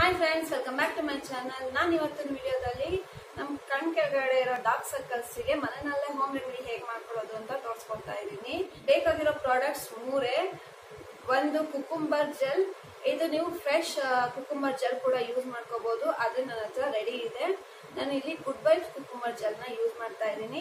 hi friends welcome back to my channel ನಾನು ಇವತ್ತಿನ ವಿಡಿಯೋದಲ್ಲಿ ನಮ್ಮ ಕಣ್ ಕೆಳಗಡೆ ಇರೋ ಡಾರ್ಕ್ ಸರ್ಕಲ್ಸ್ಗೆ ಮನೆಯಲ್ಲೇ ಹೋಮ್ ರೆಮಿಡಿ ಹೇಗೆ ಮಾಡ್ಕೊಳ್ಳೋದು ಅಂತ ತೋರಿಸ್ಕೊಡ್ತಾ ಇದ್ದೀನಿ ಬೇಕಾಗಿರೋ ಪ್ರಾಡಕ್ಟ್ಸ್ ಮೂರೇ ಒಂದು ಕುಕುಂಬರ್ ಜೆಲ್ ಇದು ನೀವು ಫ್ರೆಶ್ ಕುಕುಂಬರ್ ಜೆಲ್ ಕೂಡ ಯೂಸ್ ಮಾಡ್ಕೋಬಹುದು ಅದು ನನ್ನ ಹತ್ರ ರೆಡಿ ಇದೆ ನಾನು ಇಲ್ಲಿ ಗುಡ್ ವೈಬ್ಸ್ ಕುಕುಂಬರ್ ಜೆಲ್ ನ ಯೂಸ್ ಮಾಡ್ತಾ ಇದ್ದೀನಿ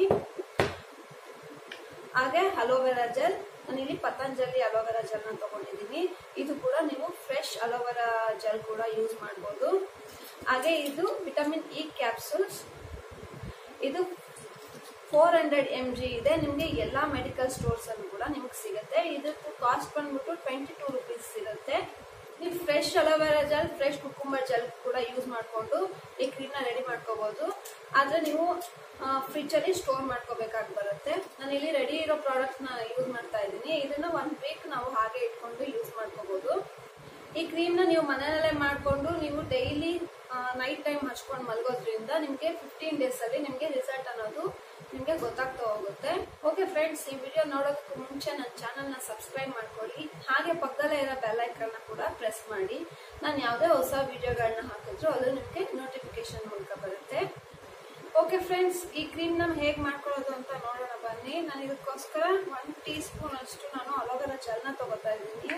ಹಾಗೆ ಅಲೋವೆರಾ ಜೆಲ್ ನಾನು ಇಲ್ಲಿ ಪತಂಜಲಿ ಅಲೋವೆರಾ ಜೆಲ್ ನ ತಗೊಂಡಿದ್ದೀನಿ ಇದು ಕೂಡ ನೀವು ಫ್ರೆಶ್ ಅಲೋವೆರಾ ಜೆಲ್ ಕೂಡ ಯೂಸ್ ಮಾಡ್ಬೋದು ಹಾಗೆ ಇದು ವಿಟಮಿನ್ ಇ ಕ್ಯಾಪ್ಸೂಲ್ಸ್ ಇದು ಫೋರ್ ಹಂಡ್ರೆಡ್ ಎಮ್ ಜಿ ಇದೆ ನಿಮಗೆ ಎಲ್ಲ ಮೆಡಿಕಲ್ ಸ್ಟೋರ್ಸ್ ಅಲ್ಲೂ ಕೂಡ ನಿಮ್ಗೆ ಸಿಗುತ್ತೆ ಇದಕ್ಕೆ ಕಾಸ್ಟ್ ಬಂದ್ಬಿಟ್ಟು ಟ್ವೆಂಟಿ ಟೂ ರುಪೀಸ್ ಸಿಗುತ್ತೆ ನೀವು fresh aloe vera gel fresh cucumber gel ಕೂಡ ಯೂಸ್ ಮಾಡಿಕೊಂಡು ಈ ಕ್ರೀಮ್ನ ರೆಡಿ ಮಾಡ್ಕೋಬಹುದು ಆದ್ರೆ ನೀವು ಫ್ರಿಜ್ ಅಲ್ಲಿ ಸ್ಟೋರ್ ಮಾಡ್ಕೋಬೇಕಾಗಿ ಬರುತ್ತೆ ನಾನು ಇಲ್ಲಿ ರೆಡಿ ಇರೋ ಪ್ರಾಡಕ್ಟ್ಸ್ ನ ಯೂಸ್ ಮಾಡ್ತಾ ಇದ್ದೀನಿ ಇದನ್ನ ಒನ್ ವೀಕ್ ನಾವು ಹಾಗೆ ಇಟ್ಕೊಂಡು ಯೂಸ್ ಮಾಡ್ಕೋಬಹುದು ಈ ಕ್ರೀಮ್ ನ ನೀವು ಮನೆಯಲ್ಲೇ ಮಾಡ್ಕೊಂಡು ನೀವು ಡೈಲಿ ನೈಟ್ ಟೈಮ್ ಹಚ್ಕೊಂಡು ಮಲಗೋದ್ರಿಂದ ನಿಮ್ಗೆ ಫಿಫ್ಟೀನ್ ಡೇಸ್ ಅಲ್ಲಿ ನಿಮ್ಗೆ ರಿಸಲ್ಟ್ ಅನ್ನೋದು ನಿಮ್ಗೆ ಗೊತ್ತಾಗ್ತಾ ಹೋಗುತ್ತೆ ಓಕೆ ಫ್ರೆಂಡ್ಸ್ ಈ ವಿಡಿಯೋ ನೋಡೋದಕ್ಕೂ ಮುಂಚೆ ನನ್ನ ಚಾನಲ್ ನ ಸಬ್ಸ್ಕ್ರೈಬ್ ಮಾಡ್ಕೊಳ್ಳಿ ಹಾಗೆ ಪಕ್ಕದಲ್ಲೇ ಇರೋ ಬೆಲ್ ಐಕನ್ ಕೂಡ ಪ್ರೆಸ್ ಮಾಡಿ ನಾನು ಯಾವುದೇ ಹೊಸ ವಿಡಿಯೋಗಳನ್ನ ಹಾಕಿದ್ರು ಅದು ನಿಮ್ಗೆ ನೋಟಿಫಿಕೇಶನ್ ಮೂಲಕ ಬರುತ್ತೆ ಓಕೆ ಫ್ರೆಂಡ್ಸ್ ಈ ಕ್ರೀಮ್ ನ ಹೇಗೆ ಮಾಡ್ಕೊಳ್ಳೋದು ಅಂತ ನೋಡೋಣ ಬನ್ನಿ ನಾನು ಇದಕ್ಕೋಸ್ಕರ ಒನ್ ಟೀ ಸ್ಪೂನ್ ಅಷ್ಟು ನಾನು ಅಲೋವೆರಾ ಜೆಲ್ನ ತಗೋತಾ ಇದ್ದೀನಿ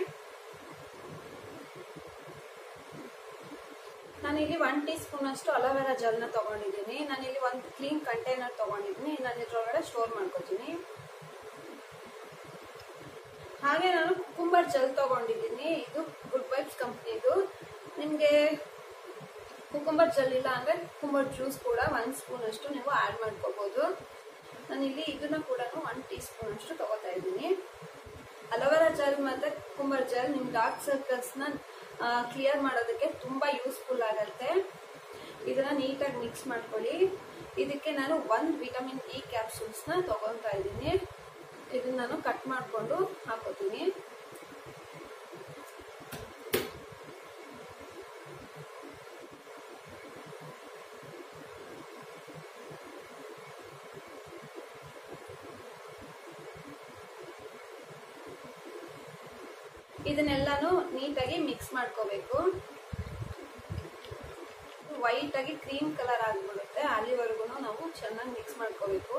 ನಾನು ಇಲ್ಲಿ ಒನ್ ಟೀ ಸ್ಪೂನ್ ಅಷ್ಟು ಅಲೋವೆರಾ ಜೆಲ್ನ ತಗೊಂಡಿದ್ದೀನಿ ನಾನು ಇಲ್ಲಿ ಒಂದು ಕ್ಲೀನ್ ಕಂಟೈನರ್ ತಗೊಂಡಿದ್ದೀನಿ ನಾನು ಇದ್ರೊಳಗಡೆ ಸ್ಟೋರ್ ಮಾಡ್ಕೋತೀನಿ ಹಾಗೆ ನಾನು ಕುಕುಂಬರ್ ಜೆಲ್ ತಗೊಂಡಿದ್ದೀನಿ ಇದು ಗುಡ್ ವೈಬ್ಸ್ ಕಂಪ್ನಿದು ನಿಮಗೆ ಕುಕುಂಬರ್ ಜೆಲ್ ಇಲ್ಲ ಅಂದ್ರೆ ಕುಕುಂಬರ್ ಜ್ಯೂಸ್ ಕೂಡ ಒಂದ್ ಸ್ಪೂನ್ ಅಷ್ಟು ನೀವು ಆಡ್ ಮಾಡ್ಕೋಬಹುದು ನಾನು ಇಲ್ಲಿ ಇದನ್ನ ಕೂಡ ಒನ್ ಟೀ ಸ್ಪೂನ್ ಅಷ್ಟು ತಗೋತಾ ಇದ್ದೀನಿ ಅಲೋವೆರಾ ಜೆಲ್ ಮತ್ತೆ ಕುಕುಂಬರ್ ಜೆಲ್ ನಿಮ್ ಡಾರ್ಕ್ ಸರ್ಕಲ್ಸ್ ನ ಕ್ಲಿಯರ್ ಮಾಡೋದಕ್ಕೆ ತುಂಬಾ ಯೂಸ್ಫುಲ್ ಆಗುತ್ತೆ ಇದನ್ನ ನೀಟಾಗಿ ಮಿಕ್ಸ್ ಮಾಡ್ಕೊಳ್ಳಿ ಇದಕ್ಕೆ ನಾನು ಒಂದ್ ವಿಟಮಿನ್ ಇ ಕ್ಯಾಪ್ಸೂಲ್ಸ್ ನ ತಗೊತಾ ಇದ್ದೀನಿ ಇದನ್ನ ನಾನು ಕಟ್ ಮಾಡ್ಕೊಂಡು ಹಾಕೋತೀನಿ ಇದನ್ನೆಲ್ಲಾನು ನೀಟಾಗಿ ಮಿಕ್ಸ್ ಮಾಡ್ಕೋಬೇಕು ವೈಟ್ ಆಗಿ ಕ್ರೀಮ್ ಕಲರ್ ಆಗ್ಬಿಡುತ್ತೆ ಅಲ್ಲಿವರೆಗೂ ನಾವು ಚೆನ್ನಾಗಿ ಮಿಕ್ಸ್ ಮಾಡ್ಕೋಬೇಕು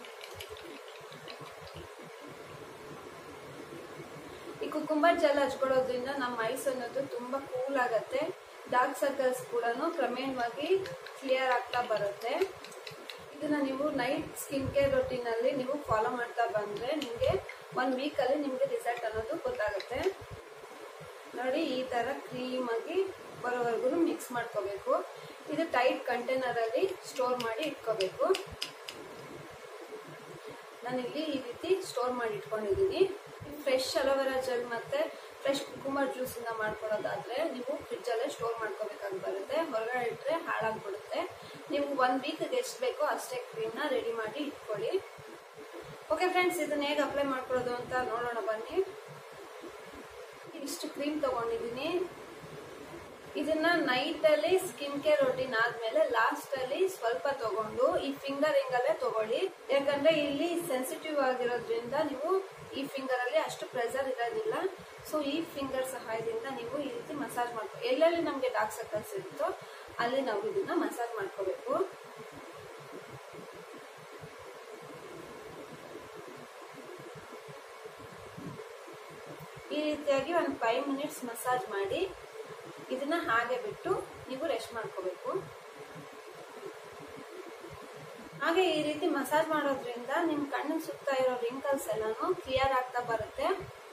ಈ ಕುಕುಂಬರ್ ಜೆಲ್ ಹಚ್ಕೊಳ್ಳೋದ್ರಿಂದ ನಮ್ಮ ಐಸ್ ಅನ್ನೋದು ತುಂಬಾ ಕೂಲ್ ಆಗತ್ತೆ ಡಾರ್ಕ್ ಸರ್ಕಲ್ಸ್ ಕೂಡ ಕ್ರಮೇಣವಾಗಿ ಕ್ಲಿಯರ್ ಆಗ್ತಾ ಬರುತ್ತೆ ಇದನ್ನ ನೀವು ನೈಟ್ ಸ್ಕಿನ್ ಕೇರ್ ರೊಟೀನ್ ಅಲ್ಲಿ ನೀವು ಫಾಲೋ ಮಾಡ್ತಾ ಬಂದ್ರೆ ನಿಮ್ಗೆ ಒನ್ ವೀಕ್ ಅಲ್ಲಿ ನಿಮ್ಗೆ ರಿಸಲ್ಟ್ ಅನ್ನೋದು ಗೊತ್ತಾಗುತ್ತೆ ನೋಡಿ ಈ ತರ ಕ್ರೀಮ್ ಆಗಿ ಬರೋವರೆಗೂ ಮಿಕ್ಸ್ ಮಾಡ್ಕೋಬೇಕು ಇದು ಟೈಟ್ ಕಂಟೈನರ್ ಅಲ್ಲಿ ಸ್ಟೋರ್ ಮಾಡಿ ಇಟ್ಕೋಬೇಕು ನಾನಿಲ್ಲಿ ಈ ರೀತಿ ಸ್ಟೋರ್ ಮಾಡಿ ಇಟ್ಕೊಂಡಿದ್ದೀನಿ ಫ್ರೆಶ್ ಅಲೋವೆರಾ ಜೆಲ್ ಮತ್ತೆ ಫ್ರೆಶ್ ಕುಕುಂಬರ್ ಜ್ಯೂಸ್ ಇಂದ ಮಾಡ್ಕೊಳ್ಳೋದಾದ್ರೆ ನೀವು ಫ್ರಿಜ್ ಅಲ್ಲೇ ಸ್ಟೋರ್ ಮಾಡ್ಕೋಬೇಕಾಗಿ ಬರುತ್ತೆ ಹೊರಗಡೆ ಇಟ್ಟರೆ ಹಾಳಾಗ್ಬಿಡುತ್ತೆ ನೀವು ಒನ್ ವೀಕ್ ಎಷ್ಟು ಬೇಕೋ ಅಷ್ಟೇ ಕ್ರೀಮ್ ನ ರೆಡಿ ಮಾಡಿ ಇಟ್ಕೊಳ್ಳಿ ಓಕೆ ಫ್ರೆಂಡ್ಸ್ ಇದನ್ನ ಹೇಗೆ ಅಪ್ಲೈ ಮಾಡ್ಕೊಳ್ಳೋದು ಅಂತ ನೋಡೋಣ ಬನ್ನಿ ಇಷ್ಟು ಕ್ರೀಮ್ ತಗೊಂಡಿದ್ದೀನಿ ಇದನ್ನ ನೈಟ್ ಅಲ್ಲಿ ಸ್ಕಿನ್ ಕೇರ್ ರೊಟೀನ್ ಆದ್ಮೇಲೆ ಲಾಸ್ಟ್ ಅಲ್ಲಿ ಸ್ವಲ್ಪ ತಗೊಂಡು ಈ ಫಿಂಗರಿಂಗ್ ಅಲ್ಲೇ ತಗೊಳ್ಳಿ ಯಾಕಂದ್ರೆ ಇಲ್ಲಿ ಸೆನ್ಸಿಟಿವ್ ಆಗಿರೋದ್ರಿಂದ ನೀವು ಈ ಫಿಂಗರ್ ಅಲ್ಲಿ ಅಷ್ಟು ಪ್ರೆಸರ್ ಇರೋದಿಲ್ಲ ಸೊ ಈ ಫಿಂಗರ್ ಸಹಾಯದಿಂದ ನೀವು ಈ ರೀತಿ ಮಸಾಜ್ ಮಾಡ್ಕೊ ಎಲ್ಲೆಲ್ಲಿ ನಮ್ಗೆ ಡಾರ್ಕ್ ಸರ್ಕಲ್ಸ್ ಇರುತ್ತೋ ಅಲ್ಲಿ ನಾವು ಇದನ್ನ ಮಸಾಜ್ ಮಾಡ್ಕೋಬೇಕು ಈ ರೀತಿಯಾಗಿ ಒಂದು ಫೈವ್ ಮಿನಿಟ್ಸ್ ಮಸಾಜ್ ಮಾಡಿ ಇದನ್ನ ಹಾಗೆ ಬಿಟ್ಟು ನೀವು ರೆಸ್ಟ್ ಮಾಡ್ಕೋಬೇಕು ಹಾಗೆ ಈ ರೀತಿ ಮಸಾಜ್ ಮಾಡೋದ್ರಿಂದ ನಿಮ್ ಕಣ್ಣಿನ ಸುತ್ತ ಇರೋ ರಿಂಕಲ್ಸ್ ಎಲ್ಲಾನು ಕ್ಲಿಯರ್ ಆಗ್ತಾ ಬರುತ್ತೆ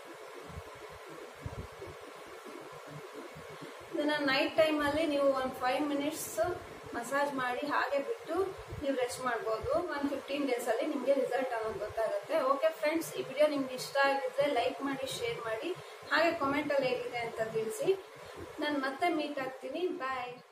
ಇದನ್ನ ನೈಟ್ ಟೈಮ್ ಅಲ್ಲಿ ನೀವು ಒಂದು ಫೈವ್ ಮಿನಿಟ್ಸ್ ಮಸಾಜ್ ಮಾಡಿ ಹಾಗೆ ಬಿಟ್ಟು ನೀವು ರೆಸ್ಟ್ ಮಾಡ್ಬೋದು ಒಂದು ಫಿಫ್ಟೀನ್ ಡೇಸ್ ಅಲ್ಲಿ ನಿಮಗೆ ರಿಸಲ್ಟ್ ಅನ್ನೋದು ಗೊತ್ತಾಗುತ್ತೆ ಓಕೆ ಫ್ರೆಂಡ್ಸ್ ಈ ವಿಡಿಯೋ ನಿಮ್ಗೆ ಇಷ್ಟ ಆಗಿದ್ರೆ ಲೈಕ್ ಮಾಡಿ ಶೇರ್ ಮಾಡಿ ಹಾಗೆ ಕಾಮೆಂಟ್ ಅಲ್ಲಿ ಹೇಗಿದೆ ಅಂತ ತಿಳಿಸಿ ನಾನು ಮತ್ತೆ ಮೀಟ್ ಆಗ್ತೀನಿ ಬಾಯ್